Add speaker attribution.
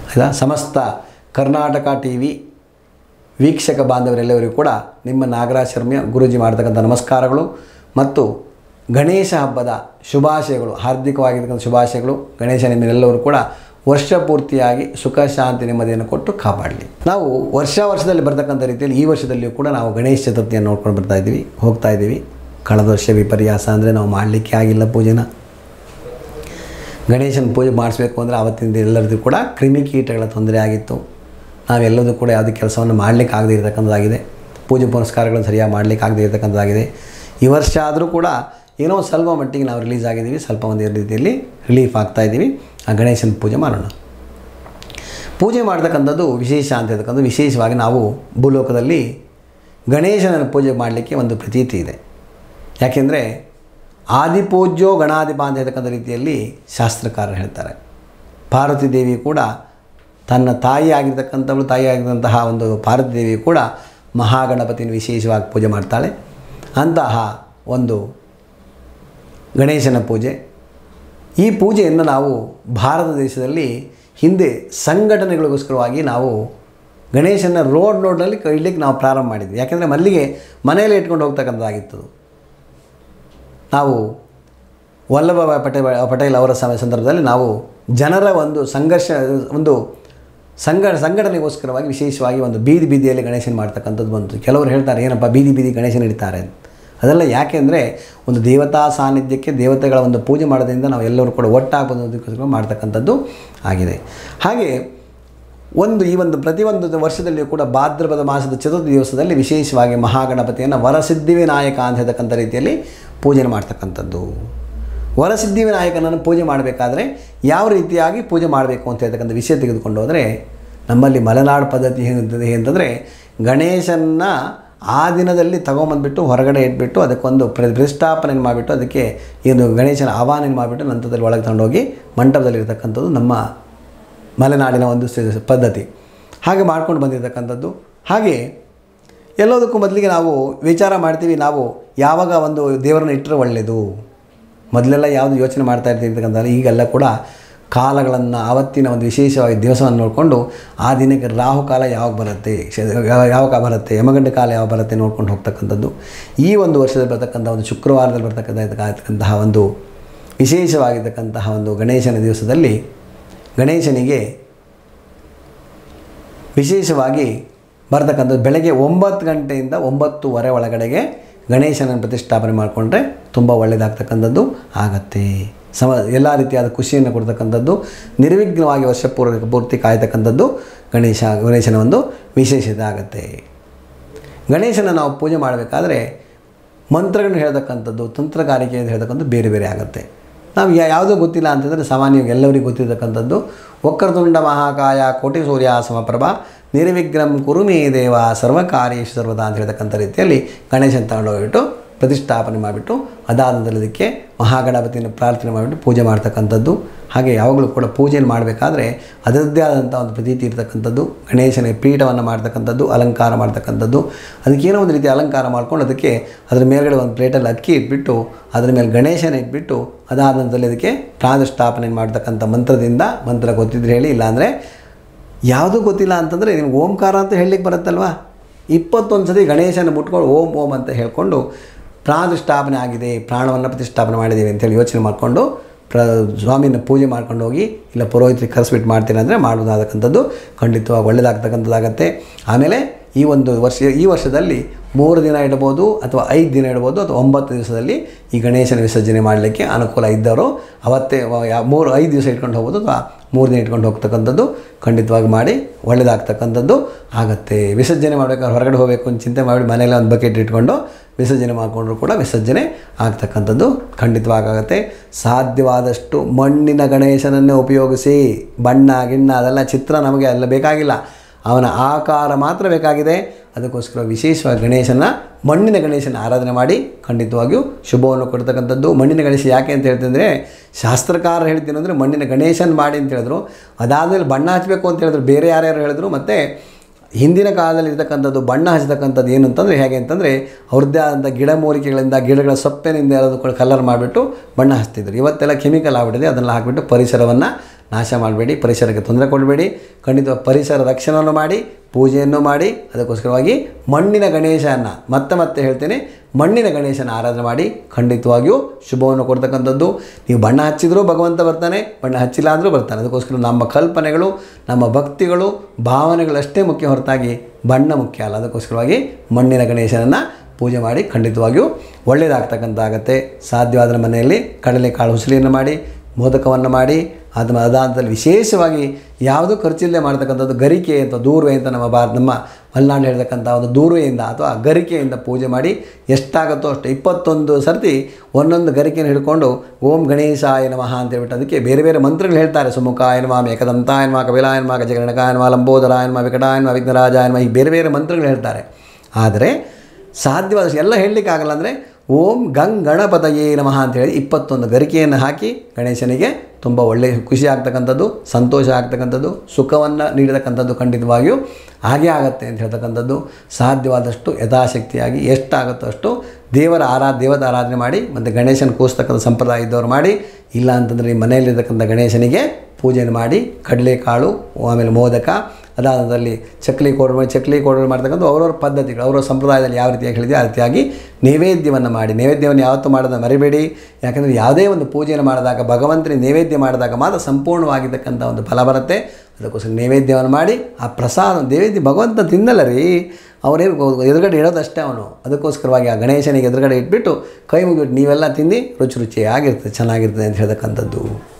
Speaker 1: ಆಯ್ತಾ ಸಮಸ್ತ Karnataka T V ವೀಕ್ಷಕ ಬಾಂಧವರೆಲ್ಲರಿಗೂ ಕೂಡ ನಿಮ್ಮ ನಾಗರಾಜ್ ಶರ್ಮಿಯ ಗುರೂಜಿ ಮಾಡ್ತಕ್ಕಂಥ ನಮಸ್ಕಾರಗಳು ಮತ್ತು ಗಣೇಶ ಹಬ್ಬದ ಶುಭಾಶಯಗಳು ಹಾರ್ದಿಕವಾಗಿರ್ತಕ್ಕಂಥ ಶುಭಾಶಯಗಳು ಗಣೇಶ ನಿಮ್ಮೆಲ್ಲರೂ ಕೂಡ ವರ್ಷ ಪೂರ್ತಿಯಾಗಿ ಸುಖ ಶಾಂತಿ ನೆಮ್ಮದಿಯನ್ನು ಕೊಟ್ಟು ಕಾಪಾಡಲಿ ನಾವು ವರ್ಷ ವರ್ಷದಲ್ಲಿ ಬರ್ತಕ್ಕಂಥ ರೀತಿಯಲ್ಲಿ ಈ ವರ್ಷದಲ್ಲಿಯೂ ಕೂಡ ನಾವು ಗಣೇಶ ಚತುರ್ಥಿಯನ್ನು ನೋಡ್ಕೊಂಡು ಬರ್ತಾ ಇದ್ದೀವಿ ಹೋಗ್ತಾ ಇದ್ದೀವಿ ಕಳೆದ ವರ್ಷ ವಿಪರ್ಯಾಸ ಅಂದರೆ ನಾವು ಮಾಡಲಿಕ್ಕೆ ಆಗಿಲ್ಲ ಪೂಜೆನ ಗಣೇಶನ ಪೂಜೆ ಮಾಡಿಸ್ಬೇಕು ಅಂದರೆ ಆವತ್ತಿನ ದಿನ ಎಲ್ಲರಿಗೂ ಕೂಡ ಕ್ರಿಮಿಕೀಟಗಳ ತೊಂದರೆ ಆಗಿತ್ತು ನಾವೆಲ್ಲದೂ ಕೂಡ ಯಾವುದೇ ಕೆಲಸವನ್ನು ಮಾಡಲಿಕ್ಕೆ ಆಗದೇ ಇರತಕ್ಕಂಥದ್ದಾಗಿದೆ ಪೂಜೆ ಪುನಸ್ಕಾರಗಳನ್ನು ಸರಿಯಾಗಿ ಮಾಡಲಿಕ್ಕೆ ಆಗದೇ ಇರತಕ್ಕಂಥದ್ದಾಗಿದೆ ಈ ವರ್ಷ ಆದರೂ ಕೂಡ ಏನೋ ಸ್ವಲ್ಪ ಮಟ್ಟಿಗೆ ನಾವು ರಿಲೀಸ್ ಆಗಿದ್ದೀವಿ ಸ್ವಲ್ಪ ಒಂದು ರೀತಿಯಲ್ಲಿ ರಿಲೀಫ್ ಆಗ್ತಾ ಇದ್ದೀವಿ ಆ ಗಣೇಶನ ಪೂಜೆ ಮಾಡೋಣ ಪೂಜೆ ಮಾಡ್ತಕ್ಕಂಥದ್ದು ವಿಶೇಷ ಅಂತ ಹೇಳ್ತಕ್ಕಂಥ ವಿಶೇಷವಾಗಿ ನಾವು ಭೂಲೋಕದಲ್ಲಿ ಗಣೇಶನ ಪೂಜೆ ಮಾಡಲಿಕ್ಕೆ ಒಂದು ಪ್ರತೀತಿ ಇದೆ ಯಾಕೆಂದರೆ ಆದಿಪೂಜ್ಯೋ ಗಣಾಧಿಪ ಅಂತ ಹೇಳ್ತಕ್ಕಂಥ ರೀತಿಯಲ್ಲಿ ಶಾಸ್ತ್ರಕಾರರು ಹೇಳ್ತಾರೆ ಪಾರ್ವತಿ ದೇವಿ ಕೂಡ ತನ್ನ ತಾಯಿ ಆಗಿರ್ತಕ್ಕಂಥವಳು ತಾಯಿ ಆಗಿರುವಂತಹ ಒಂದು ಪಾರ್ವತಿ ದೇವಿ ಕೂಡ ಮಹಾಗಣಪತಿನ ವಿಶೇಷವಾಗಿ ಪೂಜೆ ಮಾಡ್ತಾಳೆ ಅಂತಹ ಒಂದು ಗಣೇಶನ ಪೂಜೆ ಈ ಪೂಜೆಯನ್ನು ನಾವು ಭಾರತ ದೇಶದಲ್ಲಿ ಹಿಂದೆ ಸಂಘಟನೆಗಳಿಗೋಸ್ಕರವಾಗಿ ನಾವು ಗಣೇಶನ ರೋಡ್ ರೋಡ್ನಲ್ಲಿ ಇಡ್ಲಿಕ್ಕೆ ನಾವು ಪ್ರಾರಂಭ ಮಾಡಿದ್ವಿ ಯಾಕೆಂದರೆ ಮಲ್ಲಿಗೆ ಮನೆಯಲ್ಲೇ ಇಟ್ಕೊಂಡು ಹೋಗ್ತಕ್ಕಂಥದ್ದಾಗಿತ್ತು ನಾವು ವಲ್ಲಭಭಾಯ್ ಪಟೇಲ್ ಪಟೇಲ್ ಅವರ ಸಮಯ ಸಂದರ್ಭದಲ್ಲಿ ನಾವು ಜನರ ಒಂದು ಸಂಘರ್ಷ ಒಂದು ಸಂಘ ಸಂಘಟನೆಗೋಸ್ಕರವಾಗಿ ವಿಶೇಷವಾಗಿ ಒಂದು ಬೀದಿ ಬೀದಿಯಲ್ಲಿ ಗಣೇಶನ ಮಾಡ್ತಕ್ಕಂಥದ್ದು ಬಂತು ಕೆಲವರು ಹೇಳ್ತಾರೆ ಏನಪ್ಪ ಬೀದಿ ಬೀದಿ ಗಣೇಶನ ಇಡ್ತಾರೆ ಅಂತ ಅದೆಲ್ಲ ಯಾಕೆ ಅಂದರೆ ಒಂದು ದೇವತಾ ಸಾನ್ನಿಧ್ಯಕ್ಕೆ ದೇವತೆಗಳ ಒಂದು ಪೂಜೆ ಮಾಡೋದ್ರಿಂದ ನಾವು ಎಲ್ಲರೂ ಕೂಡ ಒಟ್ಟಾಗಿ ಬಂದೋದಕ್ಕೋಸ್ಕರ ಮಾಡ್ತಕ್ಕಂಥದ್ದು ಆಗಿದೆ ಹಾಗೆ ಒಂದು ಈ ಒಂದು ಪ್ರತಿಯೊಂದು ವರ್ಷದಲ್ಲಿಯೂ ಕೂಡ ಭಾದ್ರಪದ ಮಾಸದ ಚತುರ್ಥ ದಿವಸದಲ್ಲಿ ವಿಶೇಷವಾಗಿ ಮಹಾಗಣಪತಿಯನ್ನು ವರಸಿದ್ಧಿವಿನಾಯಕ ಅಂತ ಹೇಳ್ತಕ್ಕಂಥ ರೀತಿಯಲ್ಲಿ ಪೂಜೆ ಮಾಡ್ತಕ್ಕಂಥದ್ದು ವರಸಿದ್ಧಿವಿನಾಯಕನನ್ನು ಪೂಜೆ ಮಾಡಬೇಕಾದ್ರೆ ಯಾವ ರೀತಿಯಾಗಿ ಪೂಜೆ ಮಾಡಬೇಕು ಅಂತ ಹೇಳ್ತಕ್ಕಂಥ ವಿಷಯ ತೆಗೆದುಕೊಂಡು ಹೋದರೆ ನಮ್ಮಲ್ಲಿ ಮಲೆನಾಡು ಪದ್ಧತಿ ಏನಿರ್ತದೆ ಅಂತಂದರೆ ಗಣೇಶನ್ನ ಆ ದಿನದಲ್ಲಿ ತಗೊಂಬಂದ್ಬಿಟ್ಟು ಹೊರಗಡೆ ಇಟ್ಬಿಟ್ಟು ಅದಕ್ಕೊಂದು ಪ್ರ ಪ್ರತಿಷ್ಠಾಪನೆ ಮಾಡಿಬಿಟ್ಟು ಅದಕ್ಕೆ ಏನು ಗಣೇಶನ ಆಹ್ವಾನ ಮಾಡಿಬಿಟ್ಟು ನಂತರದಲ್ಲಿ ಒಳಗೆ ತಗೊಂಡೋಗಿ ಮಂಟಪದಲ್ಲಿರ್ತಕ್ಕಂಥದ್ದು ನಮ್ಮ ಮಲೆನಾಡಿನ ಒಂದು ಸ- ಪದ್ಧತಿ ಹಾಗೆ ಮಾಡ್ಕೊಂಡು ಬಂದಿರತಕ್ಕಂಥದ್ದು ಹಾಗೆ ಎಲ್ಲದಕ್ಕೂ ಮೊದಲಿಗೆ ನಾವು ವಿಚಾರ ಮಾಡ್ತೀವಿ ನಾವು ಯಾವಾಗ ಒಂದು ದೇವರನ್ನ ಇಟ್ಟರೆ ಒಳ್ಳೆಯದು ಮೊದಲೆಲ್ಲ ಯಾವುದು ಯೋಚನೆ ಮಾಡ್ತಾ ಇರ್ತಿರ್ತಕ್ಕಂಥ ಈಗೆಲ್ಲ ಕೂಡ ಕಾಲಗಳನ್ನು ಆವತ್ತಿನ ಒಂದು ವಿಶೇಷವಾಗಿ ದಿವಸವನ್ನು ನೋಡಿಕೊಂಡು ಆ ದಿನಕ್ಕೆ ರಾಹುಕಾಲ ಯಾವಾಗ ಬರುತ್ತೆ ಶ- ಯಾವ- ಯಾವಾಗ ಬರುತ್ತೆ ಯಮಗಂಡ ಕಾಲ ಯಾವಾಗ ಬರುತ್ತೆ ನೋಡ್ಕೊಂಡು ಹೋಗ್ತಕ್ಕಂಥದ್ದು ಈ ಒಂದು ವರ್ಷದಲ್ಲಿ ಬರ್ತಕ್ಕಂಥ ಒಂದು ಶುಕ್ರವಾರದಲ್ಲಿ ಬರ್ತಕ್ಕಂಥ ಒಂದು ವಿಶೇಷವಾಗಿರ್ತಕ್ಕಂತಹ ಒಂದು ಗಣೇಶನ ದಿವಸದಲ್ಲಿ ಗಣೇಶನಿಗೆ ವಿಶೇಷವಾಗಿ ಬರ್ತಕ್ಕಂಥದ್ದು ಬೆಳಗ್ಗೆ ಒಂಬತ್ತು ಗಂಟೆಯಿಂದ ಒಂಬತ್ತುವರೆ ಒಳಗಡೆಗೆ ಗಣೇಶನ ಪ್ರತಿಷ್ಠಾಪನೆ ಮಾಡಿಕೊಂಡ್ರೆ ತುಂಬ ಒಳ್ಳೆಯದಾಗ್ತಕ್ಕಂಥದ್ದು ಆಗತ್ತೆ ಸಮ ಎಲ್ಲ ರೀತಿಯಾದ ಖುಷಿಯನ್ನು ಕೊಡ್ತಕ್ಕಂಥದ್ದು ನಿರ್ವಿಘ್ನವಾಗಿ ವರ್ಷ ಪೂರ್ವ ಪೂರ್ತಿ ಕಾಯ್ತಕ್ಕಂಥದ್ದು ಗಣೇಶ ಗಣೇಶನ ಒಂದು ವಿಶೇಷತೆ ಆಗುತ್ತೆ ಗಣೇಶನ ನಾವು ಪೂಜೆ ಮಾಡಬೇಕಾದ್ರೆ ಮಂತ್ರಗಳನ್ನು ಹೇಳ್ತಕ್ಕಂಥದ್ದು ತಂತ್ರಗಾರಿಕೆ ಅಂತ ಹೇಳ್ತಕ್ಕಂಥದ್ದು ಬೇರೆ ಬೇರೆ ಆಗುತ್ತೆ ನಾವು ಯಾ- ಯಾವುದೂ ಗೊತ್ತಿಲ್ಲ ಅಂತಂದರೆ ಸಾಮಾನ್ಯವಾಗಿ ಎಲ್ಲರಿಗೂ ಗೊತ್ತಿರತಕ್ಕಂಥದ್ದು ವಕ್ರತುಂಡ ಮಹಾಕಾಯ ಕೋಟಿ ಸೂರ್ಯ ಸಮಪ್ರಭ ನಿರ್ವಿಘ್ನಂ ಕುರುಮೇ ದೇವ ಸರ್ವಕಾರ್ಯೇಶು ಸರ್ವದಾ ಅಂತ ಹೇಳ್ತಕ್ಕಂಥ ರೀತಿಯಲ್ಲಿ ಗಣೇಶನ ತಗೊಂಡೋಗ್ಬಿಟ್ಟು ಪ್ರತಿಷ್ಠಾಪನೆ ಮಾಡಿಬಿಟ್ಟು ಅದಾದ ನಂತರ ಅದಕ್ಕೆ ಮಹಾಗಣಪತಿಯನ್ನು ಪ್ರಾರ್ಥನೆ ಮಾಡಿಬಿಟ್ಟು ಪೂಜೆ ಮಾಡ್ತಕ್ಕಂಥದ್ದು ಹಾಗೆ ಯಾವಾಗಲೂ ಕೂಡ ಪೂಜೆಯನ್ನು ಮಾಡಬೇಕಾದ್ರೆ ಅದರದ್ದೇ ಆದಂಥ ಒಂದು ಪ್ರತೀತಿ ಇರ್ತಕ್ಕಂಥದ್ದು ಗಣೇಶನ ಪೀಠವನ್ನು ಮಾಡ್ತಕ್ಕಂಥದ್ದು ಅಲಂಕಾರ ಮಾಡ್ತಕ್ಕಂಥದ್ದು ಅದಕ್ಕೇನೋ ಒಂದು ರೀತಿ ಅಲಂಕಾರ ಮಾಡ್ಕೊಂಡು ಅದಕ್ಕೆ ಅದರ ಮೇಲ್ಗಡೆ ಒಂದು ಪ್ಲೇಟಲ್ಲಿ ಅಕ್ಕಿ ಇಟ್ಬಿಟ್ಟು ಅದರ ಮೇಲೆ ಗಣೇಶನ ಇಟ್ಬಿಟ್ಟು ಅದಾದ ನಂತರದಲ್ಲಿ ಅದಕ್ಕೆ ಪ್ರಾಣಸ್ಥಾಪನೆ ಮಾಡ್ತಕ್ಕಂಥ ಮಂತ್ರದಿಂದ ಮಂತ್ರ ಗೊತ್ತಿದ್ರೆ ಹೇಳಿ ಇಲ್ಲಾಂದರೆ ಯಾವುದೂ ಗೊತ್ತಿಲ್ಲ ಅಂತಂದರೆ ನಿಮ್ಗೆ ಓಂಕಾರ ಅಂತ ಹೇಳಲಿಕ್ಕೆ ಬರುತ್ತಲ್ವಾ ಇಪ್ಪತ್ತೊಂದು ಸತಿ ಗಣೇಶನ ಮುಟ್ಕೊಂಡು ಓಂ ಓಂ ಅಂತ ಹೇಳ್ಕೊಂಡು ಪ್ರಾಣಸ್ಥಾಪನೆ ಆಗಿದೆ ಪ್ರಾಣವನ್ನು ಪ್ರತಿಷ್ಠಾಪನೆ ಮಾಡಿದ್ದೀವಿ ಅಂತೇಳಿ ಯೋಚನೆ ಮಾಡಿಕೊಂಡು ಪ್ರ ಸ್ವಾಮಿನ ಪೂಜೆ ಮಾಡ್ಕೊಂಡು ಹೋಗಿ ಇಲ್ಲ ಪುರೋಹಿತರಿಗೆ ಕರೆಸ್ಬಿಟ್ಟು ಮಾಡ್ತೀನಿ ಅಂದರೆ ಮಾಡೋದಾಗತಕ್ಕಂಥದ್ದು ಖಂಡಿತವಾಗಿ ಒಳ್ಳೆಯದಾಗ್ತಕ್ಕಂಥದ್ದಾಗತ್ತೆ ಆಮೇಲೆ ಈ ಒಂದು ವರ್ಷ ಈ ವರ್ಷದಲ್ಲಿ ಮೂರು ದಿನ ಇಡ್ಬೋದು ಅಥವಾ ಐದು ದಿನ ಇಡ್ಬೋದು ಅಥವಾ ಒಂಬತ್ತು ದಿವಸದಲ್ಲಿ ಈ ಗಣೇಶನ ವಿಸರ್ಜನೆ ಮಾಡಲಿಕ್ಕೆ ಅನುಕೂಲ ಇದ್ದವರು ಅವತ್ತೇ ವ- ಯಾ- ಮೂರು ಐದು ದಿವಸ ಇಟ್ಕೊಂಡು ಹೋಗ್ಬೋದು ಅಥವಾ ಮೂರು ದಿನ ಇಟ್ಕೊಂಡು ಹೋಗ್ತಕ್ಕಂಥದ್ದು ಖಂಡಿತವಾಗಿ ಮಾಡಿ ಒಳ್ಳೆಯದಾಗ್ತಕ್ಕಂಥದ್ದು ಆಗತ್ತೆ ವಿಸರ್ಜನೆ ಮಾಡಬೇಕಾದ್ರೆ ಹೊರಗಡೆ ಹೋಗಬೇಕು ಅಂತ ಚಿಂತೆ ಮಾಡಿ ಮನೇಲಿ ಒಂದು ಬಕೆಟ್ ಇಟ್ಕೊಂಡು ವಿಸರ್ಜನೆ ಮಾಡಿಕೊಂಡ್ರು ಕೂಡ ವಿಸರ್ಜನೆ ಆಗ್ತಕ್ಕಂಥದ್ದು ಖಂಡಿತವಾಗತ್ತೆ ಸಾಧ್ಯವಾದಷ್ಟು ಮಣ್ಣಿನ ಗಣೇಶನನ್ನೇ ಉಪಯೋಗಿಸಿ ಬಣ್ಣ ಗಿಣ್ಣ ಅದೆಲ್ಲ ಚಿತ್ರ ನಮಗೆ ಎಲ್ಲ ಬೇಕಾಗಿಲ್ಲ ಅವನ ಆಕಾರ ಮಾತ್ರ ಬೇಕಾಗಿದೆ ಅದಕ್ಕೋಸ್ಕರ ವಿಶೇಷವಾಗಿ ಗಣೇಶನ ಮಣ್ಣಿನ ಗಣೇಶನ ಆರಾಧನೆ ಮಾಡಿ ಖಂಡಿತವಾಗಿಯೂ ಶುಭವನ್ನು ಕೊಡ್ತಕ್ಕಂಥದ್ದು ಮಣ್ಣಿನ ಗಣೇಶ ಯಾಕೆ ಅಂತ ಹೇಳ್ತಿದ್ರೆ ಶಾಸ್ತ್ರಕಾರ ಹೇಳ್ತೀನಿ ಅಂದರೆ ಮಣ್ಣಿನ ಗಣೇಶನ ಮಾಡಿ ಅಂತ ಹೇಳಿದ್ರು ಅದಾದಮೇಲೆ ಬಣ್ಣ ಹಚ್ಚಬೇಕು ಅಂತ ಹೇಳಿದ್ರು ಬೇರೆ ಯಾರ್ಯಾರು ಹೇಳಿದ್ರು ಮತ್ತು ಹಿಂದಿನ ಕಾಲದಲ್ಲಿ ಇರ್ತಕ್ಕಂಥದ್ದು ಬಣ್ಣ ಹಚ್ಚತಕ್ಕಂಥದ್ದು ಏನು ಅಂತಂದರೆ ಹೇಗೆ ಅಂತಂದರೆ ಅವ್ರದ್ದೇ ಆದಂಥ ಗಿಡ ಮೂಲಿಕೆಗಳಿಂದ ಗಿಡಗಳ ಸೊಪ್ಪಿನಿಂದ ಎಲ್ಲದೂ ಕೂಡ ಕಲರ್ ಮಾಡಿಬಿಟ್ಟು ಬಣ್ಣ ಹಚ್ತಿದ್ರು ಇವತ್ತೆಲ್ಲ ಕೆಮಿಕಲ್ ಆಗಿಬಿಟ್ಟಿದೆ ಅದನ್ನು ಹಾಕಿಬಿಟ್ಟು ಪರಿಸರವನ್ನು ನಾಶ ಮಾಡಬೇಡಿ ಪರಿಸರಕ್ಕೆ ತೊಂದರೆ ಕೊಡಬೇಡಿ ಖಂಡಿತ ಪರಿಸರ ರಕ್ಷಣೆಯನ್ನು ಮಾಡಿ ಪೂಜೆಯನ್ನು ಮಾಡಿ ಅದಕ್ಕೋಸ್ಕರವಾಗಿ ಮಣ್ಣಿನ ಗಣೇಶನ ಮತ್ತೆ ಮತ್ತೆ ಹೇಳ್ತೇನೆ ಮಣ್ಣಿನ ಗಣೇಶನ ಆರಾಧನೆ ಮಾಡಿ ಖಂಡಿತವಾಗಿಯೂ ಶುಭವನ್ನು ಕೊಡ್ತಕ್ಕಂಥದ್ದು ನೀವು ಬಣ್ಣ ಹಚ್ಚಿದರೂ ಭಗವಂತ ಬರ್ತಾನೆ ಬಣ್ಣ ಹಚ್ಚಿಲ್ಲ ಅಂದರೂ ಬರ್ತಾನೆ ಅದಕ್ಕೋಸ್ಕರ ನಮ್ಮ ಕಲ್ಪನೆಗಳು ನಮ್ಮ ಭಕ್ತಿಗಳು ಭಾವನೆಗಳಷ್ಟೇ ಮುಖ್ಯ ಹೊರತಾಗಿ ಬಣ್ಣ ಮುಖ್ಯ ಅಲ್ಲ ಅದಕ್ಕೋಸ್ಕರವಾಗಿ ಮಣ್ಣಿನ ಗಣೇಶನನ್ನು ಪೂಜೆ ಮಾಡಿ ಖಂಡಿತವಾಗಿಯೂ ಒಳ್ಳೆಯದಾಗ್ತಕ್ಕಂಥ ಆಗತ್ತೆ ಸಾಧ್ಯವಾದರೆ ಮನೆಯಲ್ಲಿ ಕಡಲೆಕಾಳು ಹುಸಲಿಯನ್ನು ಮಾಡಿ ಮೋದಕವನ್ನು ಮಾಡಿ ಅದು ಅದಾದಲ್ಲಿ ವಿಶೇಷವಾಗಿ ಯಾವುದೂ ಖರ್ಚಿಲ್ಲದೆ ಮಾಡ್ತಕ್ಕಂಥದ್ದು ಗರಿಕೆ ಅಂತ ದೂರ್ವೆ ಅಂತ ನಮ್ಮ ಬಾ ನಮ್ಮ ಮಲೆನಾಡು ಹೇಳ್ತಕ್ಕಂಥ ಒಂದು ದೂರ್ವೆಯಿಂದ ಅಥವಾ ಗರಿಕೆಯಿಂದ ಪೂಜೆ ಮಾಡಿ ಎಷ್ಟಾಗುತ್ತೋ ಅಷ್ಟು ಇಪ್ಪತ್ತೊಂದು ಸರ್ತಿ ಒಂದೊಂದು ಗರಿಕೆಯನ್ನು ಹಿಡ್ಕೊಂಡು ಓಂ ಗಣೇಶಾಯ ನಮಃ ಅಂತ ಹೇಳ್ಬಿಟ್ಟು ಅದಕ್ಕೆ ಬೇರೆ ಬೇರೆ ಮಂತ್ರಗಳು ಹೇಳ್ತಾರೆ ಸುಮುಖಾಯ ನಮ ಏಕದಂತಾಯ ನಮ ಕಪಿಲಾಯ ನಮ ಗಜಗಣಕಾಯ ನಮ ಲಂಬೋದರಾಯ ನಮ ವಿಕಟಾಯ ನಮ ವಿಘ್ನರಾಜಾಯ ನಮ ಈ ಬೇರೆ ಬೇರೆ ಮಂತ್ರಗಳು ಹೇಳ್ತಾರೆ ಆದರೆ ಸಾಧ್ಯವಾದಷ್ಟು ಎಲ್ಲ ಹೇಳಲಿಕ್ಕಾಗಲ್ಲ ಅಂದರೆ ಓಂ ಗಂಗ್ ಗಣಪತಯೇ ನಮಃ ಅಂತೇಳಿ ಇಪ್ಪತ್ತೊಂದು ಗರಿಕೆಯನ್ನು ಹಾಕಿ ಗಣೇಶನಿಗೆ ತುಂಬ ಒಳ್ಳೆಯ ಖುಷಿ ಆಗ್ತಕ್ಕಂಥದ್ದು ಸಂತೋಷ ಆಗ್ತಕ್ಕಂಥದ್ದು ಸುಖವನ್ನು ನೀಡತಕ್ಕಂಥದ್ದು ಖಂಡಿತವಾಗಿಯೂ ಹಾಗೇ ಆಗುತ್ತೆ ಅಂತ ಹೇಳ್ತಕ್ಕಂಥದ್ದು ಸಾಧ್ಯವಾದಷ್ಟು ಯಥಾಶಕ್ತಿಯಾಗಿ ಎಷ್ಟಾಗುತ್ತೋ ಅಷ್ಟು ದೇವರ ಆರಾ ದೇವದ ಆರಾಧನೆ ಮಾಡಿ ಮತ್ತು ಗಣೇಶನ ಕೂಸ್ತಕ್ಕಂಥ ಸಂಪ್ರದಾಯ ಇದ್ದವ್ರು ಮಾಡಿ ಇಲ್ಲ ಅಂತಂದರೆ ನಿಮ್ಮ ಮನೆಯಲ್ಲಿರ್ತಕ್ಕಂಥ ಗಣೇಶನಿಗೆ ಪೂಜೆಯನ್ನು ಮಾಡಿ ಕಡಲೆಕಾಳು ಆಮೇಲೆ ಮೋದಕ ಅದಾದಲ್ಲಿ ಚಕ್ಲಿ ಕೋಡ್ರು ಚಕ್ಲಿ ಕೋಡ್ರು ಮಾಡ್ತಕ್ಕಂಥ ಅವ್ರವ್ರ ಪದ್ಧತಿಗಳು ಅವರ ಸಂಪ್ರದಾಯದಲ್ಲಿ ಯಾವ ರೀತಿಯಾಗಿ ಹೇಳಿದೆ ಆ ರೀತಿಯಾಗಿ ನೈವೇದ್ಯವನ್ನು ಮಾಡಿ ನೈವೇದ್ಯವನ್ನು ಯಾವತ್ತೂ ಮಾಡೋದನ್ನು ಮರಿಬೇಡಿ ಯಾಕಂದರೆ ಯಾವುದೇ ಒಂದು ಪೂಜೆಯನ್ನು ಮಾಡಿದಾಗ ಭಗವಂತನಿಗೆ ನೈವೇದ್ಯ ಮಾಡಿದಾಗ ಮಾತ್ರ ಸಂಪೂರ್ಣವಾಗಿರ್ತಕ್ಕಂಥ ಒಂದು ಫಲ ಬರುತ್ತೆ ಅದಕ್ಕೋಸ್ಕರ ನೈವೇದ್ಯವನ್ನು ಮಾಡಿ ಆ ಪ್ರಸಾದ ನೈವೇದ್ಯ ಭಗವಂತ ತಿನ್ನಲ್ಲ ರೀ ಅವರೇನು ಎದುರುಗಡೆ ಇಡೋದಷ್ಟೇ ಅವನು ಅದಕ್ಕೋಸ್ಕರವಾಗಿ ಆ ಗಣೇಶನಿಗೆ ಎದುರುಗಡೆ ಇಟ್ಬಿಟ್ಟು ಕೈ ಮುಗಿಬಿಟ್ಟು ನೀವೆಲ್ಲ ತಿಂದು ರುಚಿ ರುಚಿಯಾಗಿರ್ತದೆ ಚೆನ್ನಾಗಿರ್ತದೆ ಅಂತ ಹೇಳ್ತಕ್ಕಂಥದ್ದು